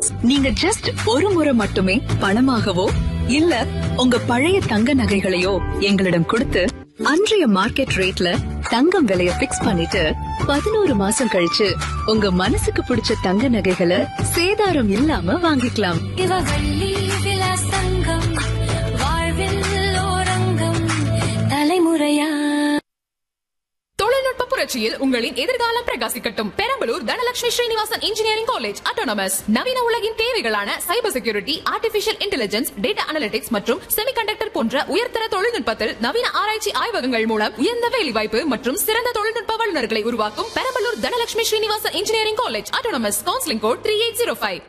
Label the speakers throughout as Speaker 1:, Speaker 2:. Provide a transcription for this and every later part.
Speaker 1: நீங்க ஜஸ்ட் ஒரு முறை மட்டுமே பணமாகவோ இல்ல உங்க பழைய தங்க நகைகளையோ எங்களிடம் கொடுத்து அன்றைய மார்க்கெட் ரேட்ல தங்கம் விலைய பிக்ஸ் பண்ணிட்டு பதினோரு மாசம் கழிச்சு உங்க மனசுக்கு பிடிச்ச தங்க நகைகளை சேதாரம் இல்லாம வாங்கிக்கலாம்
Speaker 2: இவ வள்ளி விலாசங்கம் வாழ்வில் ஓரங்கம் தலைமுறையா
Speaker 3: தொழில்நுட்ப புரட்சியில் உங்களின் எதிர்காலம் பிரகாசிக்கட்டும் Perambalur Dhanalakshmi Srinivasan engineering college autonomous நவீன உலகின் தேவைகளான cyber security artificial intelligence data analytics மற்றும் செமிகண்டக்டர் போன்ற உயர்தர தொழில்நுட்பத்தில் நவீன ஆராய்ச்சி ஆய்வகங்கள் மூலம் உயர்ந்த வேலைவாய்ப்பு மற்றும் சிறந்த தொழில்நுட்ப வல்லுநர்களை உருவாக்கும் Perambalur Dhanalakshmi Srinivasan engineering college autonomous counselling code three eight zero five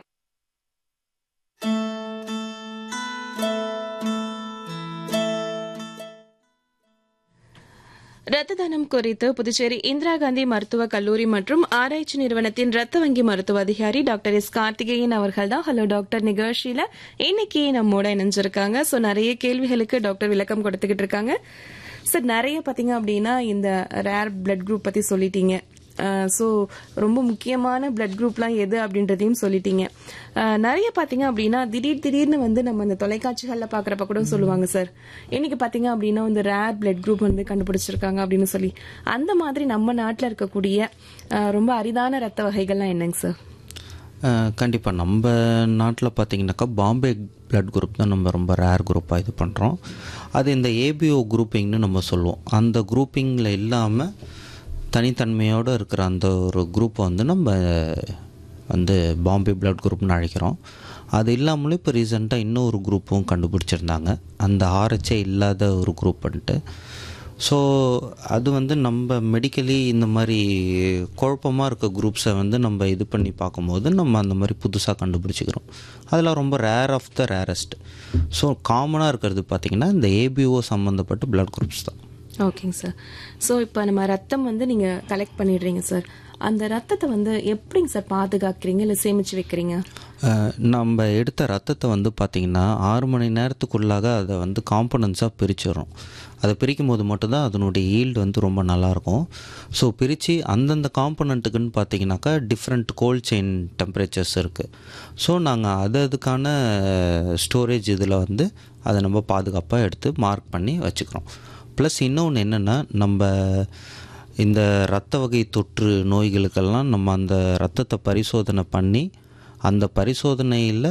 Speaker 4: ரத்த தானம் குறித்து புதுச்சேரி இந்திரா காந்தி மருத்துவக் கல்லூரி மற்றும் ஆராய்ச்சி நிறுவனத்தின் ரத்த வங்கி மருத்துவ அதிகாரி டாக்டர் எஸ் கார்த்திகேயன் அவர்கள் தான் ஹலோ டாக்டர் நிகழ்ச்சியில இன்னைக்கு நம்மோட இணைஞ்சிருக்காங்க ஸோ நிறைய கேள்விகளுக்கு டாக்டர் விளக்கம் கொடுத்துக்கிட்டு இருக்காங்க சார் நிறைய பாத்தீங்க அப்படின்னா இந்த ரேர் பிளட் குரூப் பத்தி சொல்லிட்டீங்க ஸோ ரொம்ப முக்கியமான பிளட் குரூப்லாம் எது அப்படின்றதையும் சொல்லிட்டீங்க அஹ், நிறைய பார்த்தீங்க அப்படின்னா திடீர் திடீர்னு வந்து நம்ம இந்த தொலைக்காட்சிகளில் பார்க்குறப்ப கூட சொல்லுவாங்க சார் இன்னைக்கு பார்த்தீங்க அப்படின்னா வந்து ரேர் பிளட் குரூப் வந்து கண்டுபிடிச்சிருக்காங்க அப்படின்னு சொல்லி அந்த மாதிரி நம்ம நாட்டில் இருக்கக்கூடிய அஹ், ரொம்ப அரிதான ரத்த வகைகள்லாம் என்னங்க சார்
Speaker 5: கண்டிப்பாக நம்ம நாட்டில் பார்த்தீங்கன்னாக்கா பாம்பே பிளட் குரூப் தான் நம்ம ரொம்ப ரேர் குரூப்பாக இது பண்ணுறோம் அது இந்த ஏபிஓ குரூப்பிங்னு நம்ம சொல்லுவோம் அந்த குரூப்பிங்கில் இல்லாமல் தனித்தன்மையோடு இருக்கிற அந்த ஒரு குரூப்பை வந்து நம்ம வந்து பாம்பே பிளட் குரூப்னு அழைக்கிறோம் அது இல்லாமலும் இப்போ ரீசெண்டாக இன்னொரு குரூப்பும் கண்டுபிடிச்சிருந்தாங்க அந்த ஆர்ஹெச்ஏ இல்லாத ஒரு குரூப்ன்ட்டு ஸோ அது வந்து நம்ம மெடிக்கலி இந்த மாதிரி குழப்பமாக இருக்க குரூப்ஸை வந்து நம்ம இது பண்ணி பார்க்கும்போது நம்ம அந்த மாதிரி புதுசாக கண்டுபிடிச்சிக்கிறோம் அதெல்லாம் ரொம்ப rare of the rarest so காமனாக இருக்கிறது பார்த்திங்கன்னா இந்த ஏபிஓ சம்மந்தப்பட்ட பிளட் குரூப்ஸ் தான்
Speaker 4: ஓகேங்க சார் ஸோ இப்போ நம்ம ரத்தம் வந்து நீங்கள் கலெக்ட் பண்ணிடுறீங்க சார் அந்த ரத்தத்தை வந்து எப்படிங்க சார் பாதுகாக்கிறீங்க இல்லை சேமிச்சு வைக்கிறீங்க
Speaker 5: அஹ், நம்ம எடுத்த ரத்தத்தை வந்து பார்த்திங்கன்னா ஆறு மணி நேரத்துக்குள்ளாக அதை வந்து காம்பனன்ஸாக பிரிச்சிடுறோம் அதை பிரிக்கும் போது மட்டும்தான் அதனுடைய ஈல்டு வந்து ரொம்ப நல்லாயிருக்கும் ஸோ பிரித்து அந்தந்த காம்பனண்ட்டுக்குன்னு பார்த்தீங்கன்னாக்கா டிஃப்ரெண்ட் கோல்ட் செயின் டெம்பரேச்சர்ஸ் இருக்குது ஸோ நாங்கள் அது அதுக்கான ஸ்டோரேஜ் இதில் வந்து அதை நம்ம பாதுகாப்பாக எடுத்து மார்க் பண்ணி வச்சுக்கிறோம் ப்ளஸ் இன்னொன்று என்னென்னா நம்ம இந்த இரத்த வகை தொற்று நோய்களுக்கெல்லாம் நம்ம அந்த ரத்தத்தை பரிசோதனை பண்ணி அந்த பரிசோதனையில்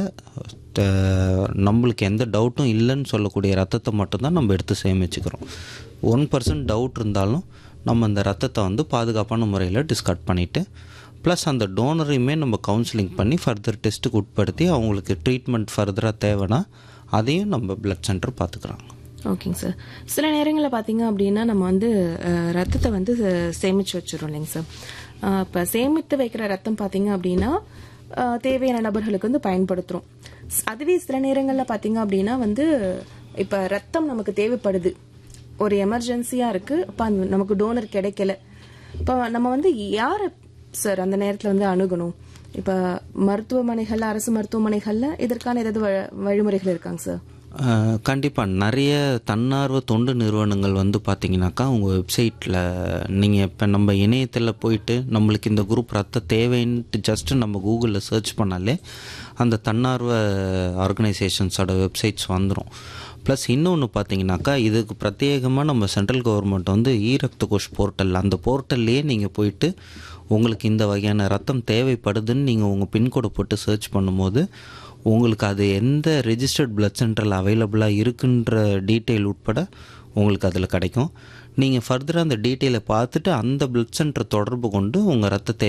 Speaker 5: நம்மளுக்கு எந்த டவுட்டும் இல்லைன்னு சொல்லக்கூடிய ரத்தத்தை மட்டும்தான் நம்ம எடுத்து சேமிச்சுக்கிறோம் ஒன் பர்சன்ட் டவுட் இருந்தாலும் நம்ம அந்த ரத்தத்தை வந்து பாதுகாப்பான முறையில் டிஸ்கார்ட் பண்ணிவிட்டு ப்ளஸ் அந்த டோனரையுமே நம்ம கவுன்சிலிங் பண்ணி ஃபர்தர் டெஸ்ட்டுக்கு உட்படுத்தி அவங்களுக்கு ட்ரீட்மெண்ட் ஃபர்தராக தேவைன்னா அதையும் நம்ம பிளட் சென்டர் பார்த்துக்குறாங்க
Speaker 4: ஓகேங்க சார் சில நேரங்களில் பார்த்தீங்க அப்படின்னா நம்ம வந்து அஹ், ரத்தத்தை வந்து அஹ், சேமிச்சு வச்சிடறோம் இல்லைங்க சார் இப்போ சேமித்து வைக்கிற ரத்தம் பார்த்தீங்க அப்படின்னா அஹ், தேவையான நபர்களுக்கு வந்து பயன்படுத்துகிறோம் அதுவே சில நேரங்களில் பார்த்தீங்க அப்படின்னா வந்து இப்போ ரத்தம் நமக்கு தேவைப்படுது ஒரு எமர்ஜென்சியாக இருக்குது இப்போ அந்த நமக்கு டோனர் கிடைக்கல இப்போ நம்ம வந்து யாரை சார் அந்த நேரத்தில் வந்து அணுகணும் இப்போ மருத்துவமனைகள்ல அரசு மருத்துவமனைகள்ல இதற்கான ஏதாவது வ- வழிமுறைகள் இருக்காங்க சார்
Speaker 5: கண்டிப்பாக நிறைய தன்னார்வ தொண்டு நிறுவனங்கள் வந்து பார்த்தீங்கன்னாக்கா உங்கள் வெப்சைட்டில் நீங்கள் இப்போ நம்ம இணையத்தில் போயிட்டு நம்மளுக்கு இந்த குரூப் ரத்த தேவைன்ட்டு ஜஸ்ட்டு நம்ம கூகுளில் சர்ச் பண்ணாலே அந்த தன்னார்வ ஆர்கனைசேஷன்ஸோட வெப்சைட்ஸ் வந்துடும் ப்ளஸ் இன்னொன்று பார்த்தீங்கன்னாக்கா இதுக்கு பிரத்யேகமாக நம்ம சென்ட்ரல் கவர்மெண்ட் வந்து இ ரத்த கோஷ் போர்ட்டல் அந்த போர்ட்டல்லையே நீங்கள் போயிட்டு உங்களுக்கு இந்த வகையான ரத்தம் தேவைப்படுதுன்னு நீங்கள் உங்கள் பின்கோடை போட்டு சர்ச் பண்ணும்போது உங்களுக்கு அது எந்த ரெஜிஸ்டர்ட் பிளட் சென்டரில் அவைலபிளாக இருக்குன்ற டீட்டெயில் உட்பட உங்களுக்கு அதில் கிடைக்கும் நீங்கள் ஃபர்தராக அந்த டீட்டெயிலை பார்த்துட்டு அந்த பிளட் சென்டர் தொடர்பு கொண்டு உங்கள் ரத்தத்தை